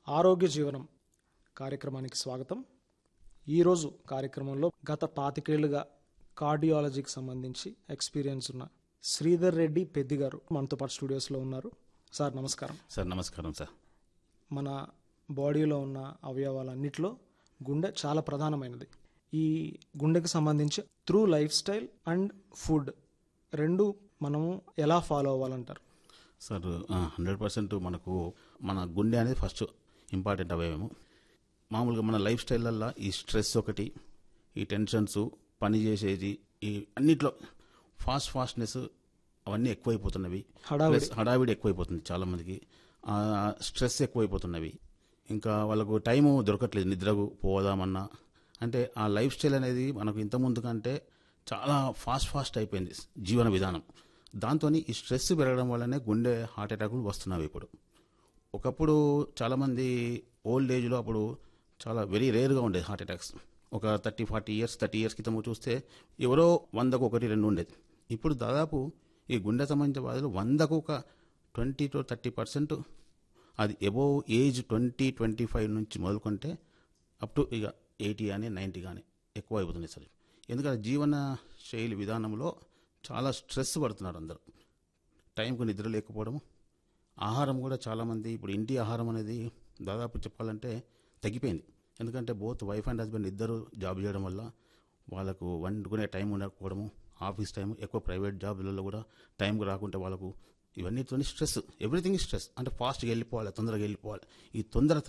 ఆరోగ్య జీవనం కార్యక్రమానికి స్వాగతం ఈరోజు కార్యక్రమంలో గత పాతికేళ్లుగా కార్డియాలజీకి సంబంధించి ఎక్స్పీరియన్స్ ఉన్న శ్రీధర్ రెడ్డి పెద్ది గారు మనతో పాటు స్టూడియోస్లో ఉన్నారు సార్ నమస్కారం సార్ నమస్కారం సార్ మన బాడీలో ఉన్న అవయవాలన్నిటిలో గుండె చాలా ప్రధానమైనది ఈ గుండెకి సంబంధించి through life style and food రెండు మనము ఎలా ఫాలో అవ్వాలంటారు సార్ హండ్రెడ్ పర్సెంట్ మనకు మన గుండె అనేది ఫస్ట్ ఇంపార్టెంట్ అవయవము మామూలుగా మన లైఫ్ స్టైల్లల్లో ఈ స్ట్రెస్ ఒకటి ఈ టెన్షన్స్ పని చేసేది ఈ అన్నిట్లో ఫాస్ట్ ఫాస్ట్నెస్ అవన్నీ ఎక్కువైపోతున్నవి హడావిడి. ప్లస్ హడావిడి ఎక్కువైపోతుంది చాలా మందికి ఆ, స్ట్రెస్ ఎక్కువైపోతున్నవి ఇంకా వాళ్ళకు టైము దొరకట్లేదు నిద్రకు పోదామన్నా అంటే ఆ లైఫ్ స్టైల్ అనేది మనకు ఇంత ముందు కంటే చాలా ఫాస్ట్ ఫాస్ట్ అయిపోయింది జీవన విధానం దాంతో ఈ స్ట్రెస్ పెరగడం వల్లనే గుండె హార్ట్ అటాకులు వస్తున్నాయి ఇప్పుడు ఒకప్పుడు చాలామంది ఓల్డ్ ఏజ్లో అప్పుడు చాలా వెరీ రేర్గా ఉండేది హార్ట్ అటాక్స్ ఒక thirty forty years thirty years క్రితం చూస్తే ఎవరో వందకు ఒకటి రెండు ఉండేది ఇప్పుడు దాదాపు ఈ గుండె సంబంధించిన బాధలు వందకు ఒక ట్వంటీ టు థర్టీ పర్సెంట్ అది above age twenty twenty five నుంచి మొదలుకుంటే అప్ టు ఇక ఎయిటీ కానీ నైంటీ కానీ ఎక్కువ అయిపోతుంది సార్ ఎందుకంటే జీవన శైలి విధానంలో చాలా స్ట్రెస్ పడుతున్నారు అందరూ టైంకు నిద్ర లేకపోవడం ఆహారం కూడా చాలామంది ఇప్పుడు ఇంటి ఆహారం అనేది దాదాపు చెప్పాలంటే తగ్గిపోయింది ఎందుకంటే బోత్ వైఫ్ అండ్ హస్బెండ్ ఇద్దరు జాబ్ చేయడం వల్ల వాళ్ళకు వండుకునే టైం ఉండకపోవడము ఆఫీస్ టైం ఎక్కువ ప్రైవేట్ జాబ్లలో కూడా టైంకి రాకుంటే వాళ్ళకు ఇవన్నీతో స్ట్రెస్ ఎవ్రీథింగ్ స్ట్రెస్ అంటే ఫాస్ట్గా వెళ్ళిపోవాలి తొందరగా వెళ్ళిపోవాలి ఈ తొందర